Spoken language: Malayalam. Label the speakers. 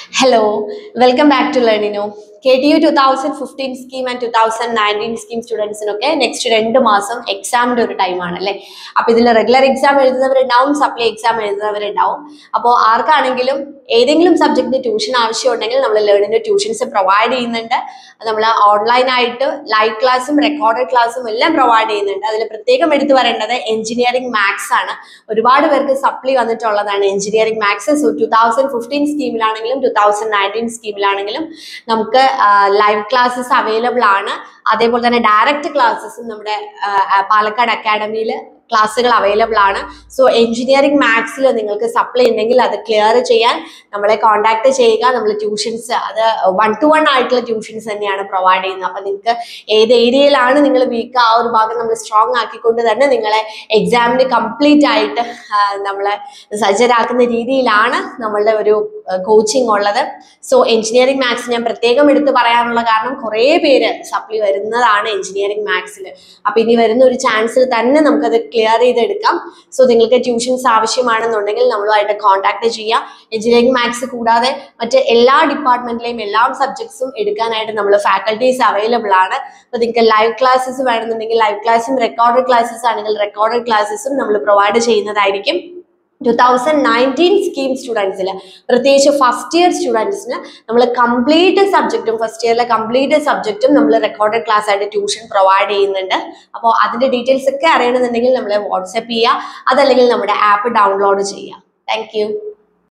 Speaker 1: ഹലോ വെൽക്കം ബാക്ക് ടു ലേണിനോ K T U two thousand fifteen scheme and two thousand nineteen scheme സ്റ്റുഡൻസിനൊക്കെ നെക്സ്റ്റ് രണ്ട് മാസം എക്സാമിൻ്റെ ഒരു ടൈമാണ് അല്ലേ അപ്പോൾ ഇതിൽ റെഗുലർ എക്സാം എഴുതുന്നവരുണ്ടാവും സപ്ലൈ എക്സാം എഴുതുന്നവരുണ്ടാവും അപ്പോൾ ആർക്കാണെങ്കിലും ഏതെങ്കിലും സബ്ജക്റ്റിന് ട്യൂഷൻ ആവശ്യമുണ്ടെങ്കിൽ നമ്മൾ ലേണിൻ്റെ ട്യൂഷൻസ് പ്രൊവൈഡ് ചെയ്യുന്നുണ്ട് നമ്മൾ ഓൺലൈനായിട്ട് ലൈവ് ക്ലാസ്സും റെക്കോർഡഡ് ക്ലാസ്സും എല്ലാം പ്രൊവൈഡ് ചെയ്യുന്നുണ്ട് അതിൽ പ്രത്യേകം എടുത്തു പറയേണ്ടത് എഞ്ചിനീയറിംഗ് മാത്സ് ആണ് ഒരുപാട് പേർക്ക് സപ്ലി വന്നിട്ടുള്ളതാണ് engineering maths so two thousand fifteen സ്കീമിലാണെങ്കിലും ടു തൗസൻഡ് നയൻറ്റീൻ സ്കീമിലാണെങ്കിലും നമുക്ക് ലൈവ് ക്ലാസ്സസ് അവൈലബിൾ ആണ് അതേപോലെ തന്നെ ഡയറക്റ്റ് ക്ലാസ്സസും നമ്മുടെ ആ, ആ, പാലക്കാട് അക്കാഡമിയിൽ ക്ലാസ്സുകൾ അവൈലബിൾ ആണ് സോ എഞ്ചിനീയറിംഗ് മാത്സിൽ നിങ്ങൾക്ക് സപ്ലൈ ഉണ്ടെങ്കിൽ അത് ക്ലിയർ ചെയ്യാൻ നമ്മളെ കോൺടാക്ട് ചെയ്യുക നമ്മൾ ട്യൂഷൻസ് അത് വൺ ടു വൺ ആയിട്ടുള്ള ട്യൂഷൻസ് തന്നെയാണ് പ്രൊവൈഡ് ചെയ്യുന്നത് അപ്പം നിങ്ങൾക്ക് ഏത് ഏരിയയിലാണ് നിങ്ങൾ വീക്ക് ആ ഒരു ഭാഗം നമ്മൾ സ്ട്രോങ് ആക്കിക്കൊണ്ട് തന്നെ നിങ്ങളെ എക്സാമിന് കംപ്ലീറ്റ് ആയിട്ട് നമ്മളെ സജ്ജരാക്കുന്ന രീതിയിലാണ് നമ്മളുടെ ഒരു കോച്ചിങ് ഉള്ളത് സോ എഞ്ചിനീയറിംഗ് മാത്സ് ഞാൻ പ്രത്യേകം എടുത്ത് പറയാനുള്ള കാരണം കുറേ പേര് സപ്ലി വരുന്നതാണ് എഞ്ചിനീയറിംഗ് മാത്സിൽ അപ്പൊ ഇനി വരുന്ന ഒരു ചാൻസിൽ തന്നെ നമുക്കത് ക്ലിയർ ചെയ്തെടുക്കാം സോ നിങ്ങൾക്ക് ട്യൂഷൻസ് ആവശ്യമാണെന്നുണ്ടെങ്കിൽ നമ്മളുമായിട്ട് കോൺടാക്ട് ചെയ്യാം എഞ്ചിനീയറിംഗ് മാത്സ് കൂടാതെ മറ്റ് എല്ലാ ഡിപ്പാർട്ട്മെന്റിലെയും എല്ലാ സബ്ജക്ട്സും എടുക്കാനായിട്ട് നമ്മൾ ഫാക്കൽറ്റീസ് അവൈലബിൾ ആണ് അപ്പൊ നിങ്ങൾക്ക് ലൈവ് ക്ലാസ്സസ് വേണമെന്നുണ്ടെങ്കിൽ ലൈവ് ക്ലാസ്സും റെക്കോർഡഡ് ക്ലാസ്സസ് ആണെങ്കിൽ റെക്കോർഡഡ് ക്ലാസ്സസും നമ്മൾ പ്രൊവൈഡ് ചെയ്യുന്നതായിരിക്കും ടു തൗസൻഡ് നയൻറ്റീൻ സ്കീം സ്റ്റുഡൻസിൽ പ്രത്യേകിച്ച് ഫസ്റ്റ് ഇയർ സ്റ്റുഡൻസിന് നമ്മൾ കംപ്ലീറ്റ് സബ്ജക്റ്റും ഫസ്റ്റ് ഇയറിലെ കംപ്ലീറ്റ് സബ്ജക്റ്റും നമ്മൾ റെക്കോർഡഡ് ക്ലാസ് ആയിട്ട് ട്യൂഷൻ പ്രൊവൈഡ് ചെയ്യുന്നുണ്ട് അപ്പോൾ അതിന്റെ ഡീറ്റെയിൽസ് ഒക്കെ അറിയണമെന്നുണ്ടെങ്കിൽ നമ്മളെ വാട്സപ്പ് ചെയ്യുക അതല്ലെങ്കിൽ നമ്മുടെ ആപ്പ് ഡൗൺലോഡ് ചെയ്യുക താങ്ക് യു